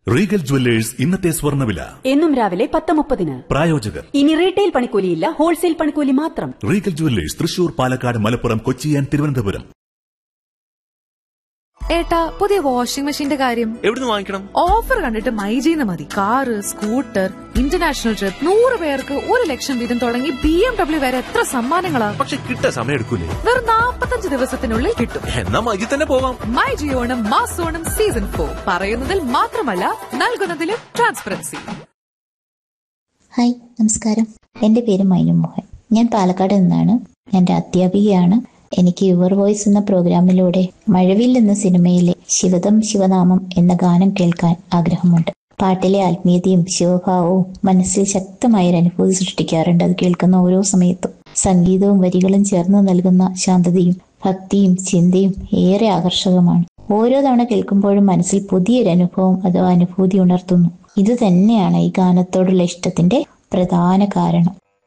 Regal jewellers ഇന്നത്തെ സ്വർണ്ണവില എന്നും രാവിലെ പത്ത് മുപ്പതിന് പ്രായോജകർ ഇനി റീറ്റെയിൽ പണിക്കൂലിയില്ല ഹോൾസെയിൽ പണിക്കൂലി മാത്രം Regal Jewellers Thrissur Palakkad Malappuram Kochi and Thiruvananthapuram ഏട്ടാ പുതിയ വാഷിംഗ് മെഷീന്റെ കാര്യം എവിടുന്ന് വാങ്ങിക്കണം ഓഫർ കണ്ടിട്ട് മൈജീന്ന് മതി കാറ് സ്കൂട്ടർ ഇന്റർനാഷണൽ ട്രിപ്പ് നൂറ് പേർക്ക് ഒരു ലക്ഷം വീതം തുടങ്ങി ബി എം ഡബ്ല്യു വരെ എത്ര സമ്മാനങ്ങളാ പക്ഷെ കിട്ടാൻ സമയം എടുക്കൂലേ വെറും നാപ്പത്തഞ്ച് ദിവസത്തിനുള്ളിൽ കിട്ടും എന്നാ മജി തന്നെ പോവാം മൈ ജിയോണം മാസോണം സീസൺ ഫോർ പറയുന്നതിൽ മാത്രമല്ല നൽകുന്നതിലും ട്രാൻസ്പെറൻസി ഹായ് നമസ്കാരം എൻ്റെ പേര് മൈനു മോഹൻ ഞാൻ പാലക്കാട് നിന്നാണ് ഞാൻ ഒരു അധ്യാപികയാണ് എനിക്ക് യുവർ വോയിസ് എന്ന പ്രോഗ്രാമിലൂടെ മഴവിൽ എന്ന സിനിമയിലെ ശിവതം ശിവനാമം എന്ന ഗാനം കേൾക്കാൻ ആഗ്രഹമുണ്ട് പാട്ടിലെ ആത്മീയതയും ശിവഭാവവും മനസ്സിൽ ശക്തമായൊരു അനുഭൂതി സൃഷ്ടിക്കാറുണ്ട് അത് കേൾക്കുന്ന ഓരോ സമയത്തും സംഗീതവും വരികളും ചേർന്ന് നൽകുന്ന ശാന്തതയും ഭക്തിയും ചിന്തയും ഏറെ ആകർഷകമാണ് ഓരോ തവണ കേൾക്കുമ്പോഴും മനസ്സിൽ പുതിയൊരു അനുഭവം അഥവാ അനുഭൂതി ഉണർത്തുന്നു ഇത് തന്നെയാണ് ഈ ഗാനത്തോടുള്ള ഇഷ്ടത്തിന്റെ പ്രധാന കാരണം